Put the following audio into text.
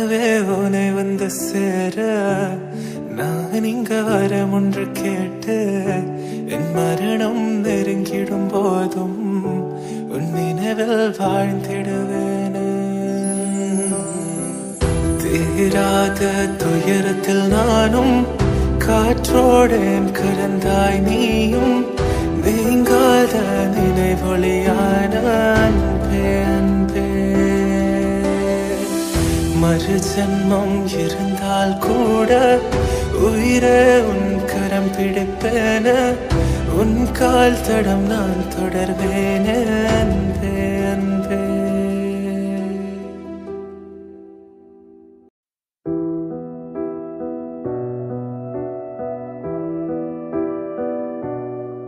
கனவே உனை வந்து சேர நான் இங்க வரம் ஒன்று கேட்டு என் மரணம் நெருங்கிடும் போதும் உன் நினைவில் வாழ்ந்திடுவேன் தீராத துயரத்தில் நானும் காற்றோடேன் கலந்தாய் நீயும் நீங்காத நினைவொளியான அன்பே அன்பே மறு ஜென்மம் இருந்தால் கூட உயிரே உன் கரம் பிடிப்பேன உன் கால் தடம் நான் தொடர்வேனே அன்பே அன்பே